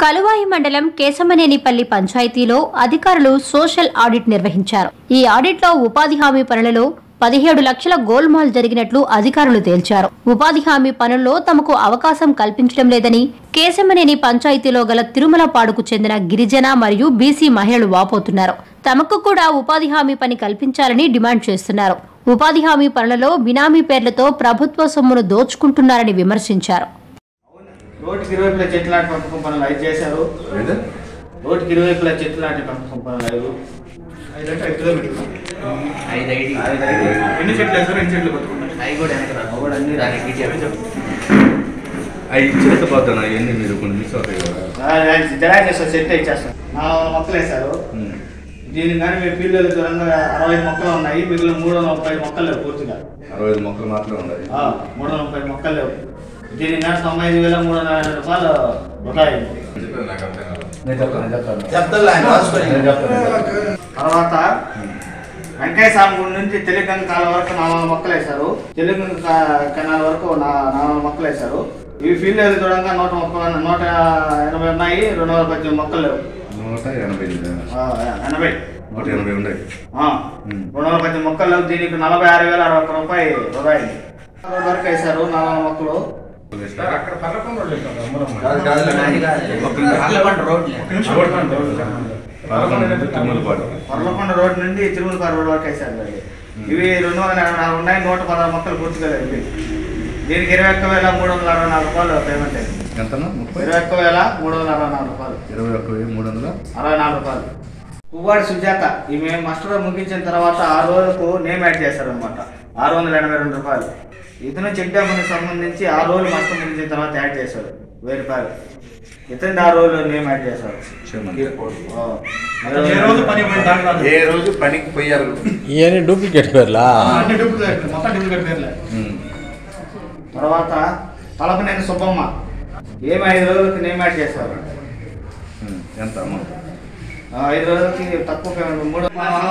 కలువాయి మండలం కేశమనేనిపల్లి పంచాయతీలో అధికారులు సోషల్ ఆడిట్ నిర్వహించారు ఈ ఆడిట్లో ఉపాధి హామీ పనులలో పదిహేడు లక్షల గోల్మాల్ జరిగినట్లు అధికారులు తేల్చారు ఉపాధి హామీ పనుల్లో తమకు అవకాశం కల్పించడం లేదని కేశమనేని పంచాయతీలో గల తిరుమలపాడుకు చెందిన గిరిజన మరియు బీసీ మహిళలు వాపోతున్నారు తమకు కూడా ఉపాధి హామీ పని కల్పించాలని డిమాండ్ చేస్తున్నారు ఉపాధి హామీ పనులలో బినామీ పేర్లతో ప్రభుత్వ సొమ్మును దోచుకుంటున్నారని విమర్శించారు రోడ్డుకి ఇరువైపులా చెట్లు నాటి పెంపకం పనులు ఐదు చేశారు ఏదో? రోడ్డుకి ఇరువైపులా చెట్లు నాటి పెంపకం పనులు ఐదు ఐదంటే ఐదు కిలోమీటర్లు ఐదు ఐడి ఐదు ఐదు ఎన్ని చెట్లు వేస్తారు ఎన్ని చెట్లు పట్టుకుంటారు అవి కూడా వెనక రాదు. ఒకటి అన్ని దానికి చెప్పు. అవి ఇచ్చేస్తే పోతాను అవన్నీ మీరు కొన్ని మిస్ అవుతాయి కదా జరాయి చేస్తారు చెట్టు ఇచ్చేస్తాం నాలుగు మొక్కలు వేశారు ఉమ్. దీనికి కానీ మేము పిల్లలు దూరంగా అరవై ఐదు మొక్కలు ఉన్నాయి మిగిలిన మూడు వందల ముప్పై మొక్కలు లేవు పూర్తిగా అరవై ఐదు మొక్కలు మాత్రమే ఉన్నాయి ఆ, మూడు వందల ముప్పై మొక్కలు లేవు దీనికి కానీ తొంభై ఐదు వేల మూడు వందల యాభై రూపాయలు వృధా అయింది నేను చెప్తాను చెప్తాను చెప్తాను ఆయన రాసుకోండి. నేను చెప్తాను తర్వాత వెంకయ్య స్వామి గుడి నుంచి తెలుగంగ కాలం వరకు నాలుగు మొక్కలు వేశారు తెలుగంగ కా- కెనాల్ వరకు నా- నాలుగు మొక్కలు వేశారు ఇవి ఫీల్డ్ ఏది చూడంగా నూట ముప్పై నూట ఎనభై ఉన్నాయి రెండు వందల పద్దెనిమిది మొక్కలు లేవు నూట ఎనభై ఎనిమిది. ఆ, ఎనభై నూట ఎనభై ఉన్నాయి ఆ, ఉమ్. రెండు వందల పద్దెనిమిది మొక్కలు లేవు దీనికి నలభై ఆరు వేల అరవై ఒక్క రూపాయి వృధా అయింది రోడ్ వరకు వేశారు నాలుగు మొక్కలు అక్కడ పర్లకొండ రోడ్డు వేస్తారు, అమ్మరమ్మ. కాదు, కాదులే. అది కాదు. ఒక్క నిమిషం. పర్లకొండ రోడ్లే. ఒక నిమిషం పట్టుకోండి. పదకొండు నుంచి తిరుమలపాడు. పర్లకొండ రోడ్ నుండి తిరుమలపాడు రోడ్ వరకు వేశారు ఇవి. ఇవి రెండు వందల ఎనభై నాలుగు ఉన్నాయి నూట పదహారు మొక్కలు పూర్తిగా లేవు ఇవి దీనికి ఇరవై ఒక్క వేల మూడు వందల అరవై నాలుగు రూపాయలు పేమెంట్ అయింది ఎంతనా ముప్పై ఇరవై ఒక్క వేల మూడు వందల అరవై నాలుగు రూపాయలు ఇరవై ఒక్క వెయ్యి మూడు వందల అరవై నాలుగు రూపాయలు పువ్వాడి సుజాత ఈమె మాస్టర్ ముగించిన తర్వాత ఆ రోజుకు నేమ్ యాడ్ చేశారనమాట ఆరు వందల ఎనభై రెండు రూపాయలు ఇతను చెక్ డ్యామ్కి సంబంధించి ఆ రోజులు మాస్టర్ ముగించిన తర్వాత యాడ్ చేశారు వెయ్యి రూపాయలు ఇతను ఆ రోజు నేమ్ యాడ్ చేశారు చేయమని. ఓ. ఏ రోజు పని పోయిన దాంట్లో ఏ రోజు పనికి పోయారు ఇవన్నీ డూప్లికేట్ పేర్లా అన్ని డూప్లికేట్ మొత్తం డూప్లికేట్ పేర్లే ఉమ్. తర్వాత తలపనేని సుబ్బమ్మ ఏమి ఐదు రోజులకి నేమ్ యాడ్ చేశారు ఉమ్. ఎంత అమౌంట్ ఆ, ఐదు రోజులకి తక్కువ పేమెంట్ మూడు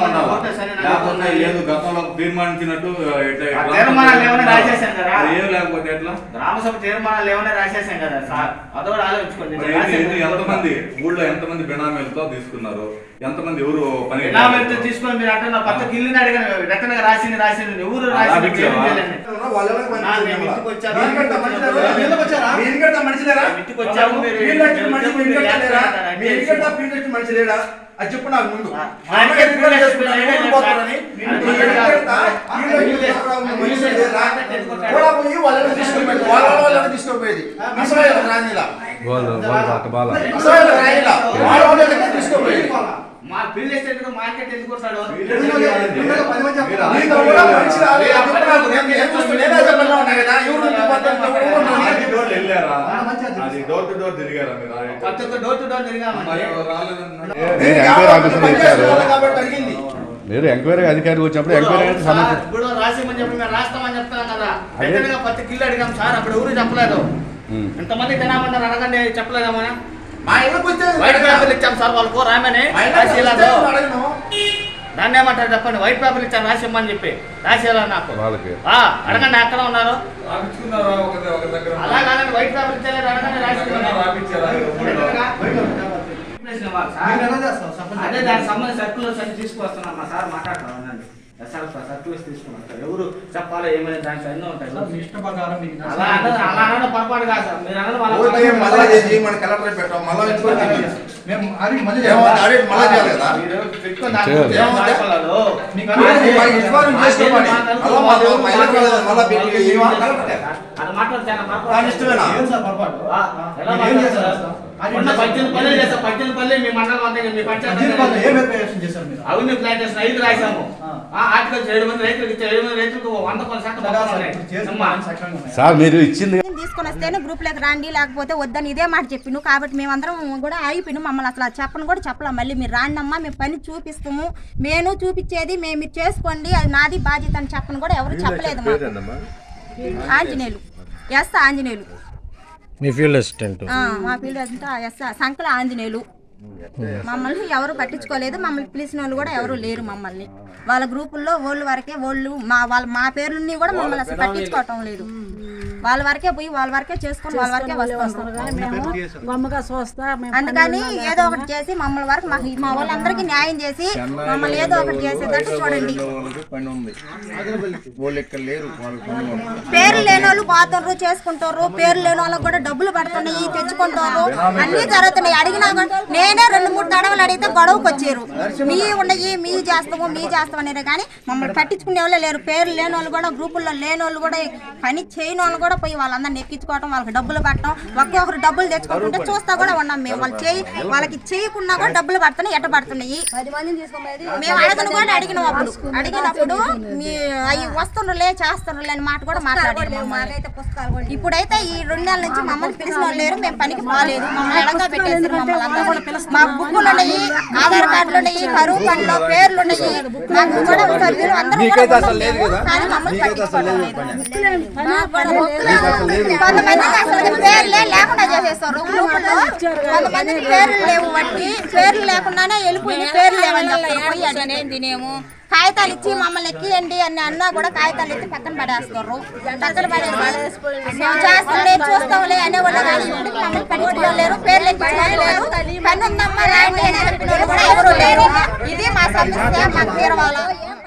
లేకుండా లేదు గతంలో తీర్మానించినట్టు ఎట్లా- ఆ తీర్మానాలు ఏమైనా రాసేసాం కదా? అది ఏం లేకపోతే ఎట్లా గ్రామసభ తీర్మానాలు ఏమైనా రాసేసాం కదా సార్ అదో కూడా ఆలోచించుకోండి మరి ఏంటి- ఏంటి ఎంతమంది ఊళ్ళో ఎంతమంది బినామీలతో తీసుకున్నారు ఎంతమంది ఎవరు పని ఎలా వెళ్తే తీసుకొని మీరు అంటే నా పక్క ఇల్లుని అడిగాను రెక్కనగా రాసింది రాసింది ఎవరు రాసింది రాపించావా? ఏమీ చేయలేండి. నా మేము ఇంటికి వచ్చారు. మీరుకంటే మనుషులేరా? ఎందుకు వచ్చారా? మీరుకంటే మనుషులేరా? ఇంటికి వచ్చాము, మీరు- వీళ్ళకి మనిషి మీరు మీరుకంటే లేరా? చేస్తారా? మీరుకంటే వీళ్ళకి మనిషి లేడా? అది చెప్పు నాకు ముందు ఆ, మా అమ్మగారు ఆయనకి వీళ్ళు వీళ్ళు చేసుకుంటారు, లేడా? ఊరు పోతారని. వీళ్ళు వీళ్ళకి లేడా? ఎక్కడతా? వీళ్ళకి వీళ్ళు తీసుకురావాలి, వీళ్ళు మనిషి లేరా? లేడా? కూడా పోయి వాళ్ళని తీసుకుపోయేది. వాళ్ళ వాళ్ళని తీసుకుపోయేది అసలు రానిలా గోల్ గోల్ బాట బాల అసలు రానిలా వాళ్ళ వాళ్ళని తీసుకుపోయేది మా రియల్ ఎస్టేట్ మార్కెట్ ఎందుకు వస్తాడు నీతో కూడా మనిషి రాలే. అది చెప్పు నాకు. నేను ఏం చూస్తున్నా? నేనే చెప్పాలా ఉన్నా కదా? ఎవరు నీకు పక్కన ఎవరు ఉన్నారు? అది డోర్ వెళ్ళారా అది డోర్ టు డోర్ తిరిగారా మీరు ఆ ఇంట్లో? కొత్త డోర్ టు డోర్ తిరిగామండి మరి రాలేదన్నారు. నేను ఎంక్వైరీ ఆఫీసర్ ఇచ్చారు కాబట్టి అడిగింది మీరు ఎంక్వైరీ అధికారికి వచ్చినప్పుడు ఎంక్వైరీ అంటే సమస్య ఇప్పుడు రాసేమని చెప్పి మేము రాస్తామని చెప్తున్నాం కదా వెంటనే పత్తి కిల్లు అడిగాం సార్ అప్పుడు ఎవరు చెప్పలేదు ఉమ్. ఎంతమంది తినామన్నారు అడగండి చెప్పలేదమ్మా మా ఇళ్ళకి వచ్చే వైట్ పేపర్లు ఇచ్చాం సార్ వాళ్ళకు రామని మా ఇళ్ళకి రాసేలాదు వచ్చే అడగను. దాన్ని ఏమంటారు చెప్పండి వైట్ పేపర్లు ఇచ్చాను రాసిమ్మని చెప్పి రాసేలా నాకు వాళ్ళకి ఆ, అడగండి ఎక్కడ ఉన్నారు రాపించుకున్నారా ఒక ద- ఒక దగ్గర అలా కాదండి వైట్ పేపర్ ఇచ్చారు అడగండి రాసి ఎక్కడైనా రాపించారా? మీరు ఎలా చేస్తారు? సపోజ్ అదే దానికి సంబంధించి సర్కులర్స్ అన్ని తీసుకొస్తున్నాం మా సార్ మాట్లాడతాం అనండి సర్కులర్స్ తీసుకున్నాం ఎవరు చెప్పాలో ఏమైనా దాంట్లో ఎన్నో ఉంటాయి మీ ఇష్ట ప్రకారం మీకు నచ్చిన అలా అనడం అలా అనడం పొరపాటు కాదు సార్ మీరు అనడం వాళ్ళ ఓకే, మళ్ళా చేసి మన కలెక్టర్ పెట్టాం మళ్ళా ఇంటికి వచ్చి మేము అది మళ్ళీ ఏమో చేయాలా? ఆడిట్ మళ్ళా చేయాలి కదా మీరు పెట్టుకొని దాని చేయాలి. గురించి ఏమో మాట్లాడాలో. మీకు అది అన్నీ- మా యజమాని చేసుకోమని. మళ్ళా మా మా ఇళ్ళకి రాలేదు, మళ్ళా పెట్టి ఏమో కలెక్టర్. అది మాట్లాడు చాలా పొరపాటు. దాని ఇష్టమేనా? ఏం సార్ పొరపాటు? ఆ, ఎలా మీరు ఏం మాట్లాడతారు? చేస్తారు సార్? అది మొన్న ఏం పద్దెనిమిది చేస్తారు? పల్లెలు చేస్తాం పద్దెనిమిది పల్లె మీ మండలం అంతా మీ పంచాయతీ అర్జున్ వాళ్ళు ఏం అప్లికేషన్ చేశారు మీరు అవన్నీ ప్లాంటేషన్ ఐదు రాశాము ఆ. ఆ ఆర్టికల్స్ ఏడు మంది రైతులకు ఇచ్చే ఏడు మంది రైతులకు వంద కొన్ని శాతం సరే మొత్తం సార్, ఉన్నాయి. ఇప్పుడు చేసిన అమ్మా. పని సక్రమంగా ఉన్నాయా? సార్ మీరు ఇచ్చింది నేను తీసుకొని వస్తేనే గ్రూప్లోకి రండి లేకపోతే వద్దని ఇదే మాట చెప్పిను కాబట్టి మేమందరం కూడా ఆగిపోయిను మమ్మల్ని అసలు చెప్పను కూడా చెప్పలేం మళ్ళీ మీరు రాండి అమ్మా మేము పని చూపిస్తాము మేము చూపించేది మేము మీరు చేసుకోండి అది నాది బాధ్యత అని చెప్పను కూడా ఎవరు చెప్పలేదు మాకు ఆంజనేయులు ఎస్ ఆంజనేయులు మీ ఫీల్డ్ అసిస్టెంట్ ఆ, మా పిల్లలు అంతా ఎస్ సంకల ఆంజనేయులు మమ్మల్ని ఎవరు పట్టించుకోలేదు మమ్మల్ని పిలిచిన వాళ్ళు కూడా ఎవరు లేరు మమ్మల్ని వాళ్ళ గ్రూపుల్లో వాళ్ళు వరకే వాళ్ళు మా వాళ్ళ మా పేర్లని కూడా మమ్మల్ని అసలు పట్టించుకోవటం లేదు వాళ్ళ వరకే పోయి వాళ్ళ వరకే చేసుకొని వాళ్ళ వరకే వస్తారు మేము గమ్మగా చూస్తా మేము అందుకని ఏదో ఒకటి చేసి మమ్మల్ని వరకు మాకు మా వాళ్ళందరికీ న్యాయం చేసి మమ్మల్ని ఏదో ఒకటి చేసేటట్టు చూడండి పని ఉంది వాళ్ళు ఇక్కడ లేరు వాళ్ళు పని ఉంది. పేరు లేని వాళ్ళు పోతారు చేసుకుంటారు పేరు లేని వాళ్ళకి కూడా డబ్బులు పడుతున్నాయి తెచ్చుకుంటారు అన్ని జరుగుతున్నాయి అడిగినా కూడా నేనే రెండు మూడు తడవలు అడిగితే గొడవకు వచ్చారు మీ ఉన్నాయి మీ చేస్తాము మీ చేస్తాము అనేది కానీ మమ్మల్ని పట్టించుకునే వాళ్ళే లేరు పేరు లేని వాళ్ళు కూడా గ్రూపుల్లో లేని వాళ్ళు కూడా పని చేయని వాళ్ళు కూడా పోయి వాళ్ళందరిని ఎక్కించుకోవటం వాళ్ళకి డబ్బులు పట్టడం ఒక్కొక్కరు డబ్బులు తెచ్చుకుంటుంటే చూస్తా కూడా ఉన్నాం మేము వాళ్ళు చేయి వాళ్ళకి చేయకుండా కూడా డబ్బులు పడుతున్నాయి ఎట్ట పడుతున్నాయి మేము అడగను కూడా అడిగినాం అప్పుడు అడిగినప్పుడు మీ అవి వస్తుండ్రులే చేస్తుండ్రులే అని మాట కూడా మాట్లాడారు మాకైతే పుస్తకాలు ఇప్పుడైతే ఈ రెండు నెలల నుంచి మమ్మల్ని పిలిచిన వాళ్ళు లేరు మేము పనికి పోలేదు మమ్మల్ని ఎడంగా పెట్టేసారు మమ్మల్ని అందరినీ. మా బుక్కులు ఉన్నాయి ఆధార్ కార్డులు ఉన్నాయి కరువు కార్డులో పేర్లు ఉన్నాయి మాకు కూడా సభ్యులు అందరూ కూడా మీకైతే అసలు లేదు కదా? కానీ మమ్మల్ని మీకైతే అసలు లేదు పట్టించుకోవడం లేదు. మాకు కూడా బుక్కులు కొంతమంది అసలు పేర్లే లేకుండా చేసేస్తారు గ్రూపుల్లో కొంతమంది పేర్లు లేవు వాటికి పేర్లు లేకుండానే వెళ్ళిపోయి పేర్లు లేవని చెప్తారు పోయి అట్లనే తినేము కాగితాలు ఇచ్చి మమ్మల్ని ఎక్కియండి అని అన్నా కూడా కాగితాలు ఎత్తి పక్కన పడేస్తారు పక్కన పడేసి మేము చేస్తాంలే చూస్తాంలే అనేవాళ్ళు కానీ ఇప్పటికి మమ్మల్ని పట్టించుకోలేరు పేర్లు ఎక్కించుకోలేరు పని ఉందమ్మా రాయండి అని చెప్పిన వాళ్ళు కూడా ఎవరు లేరు ఇది మా సమస్య మాకు తీరవాలా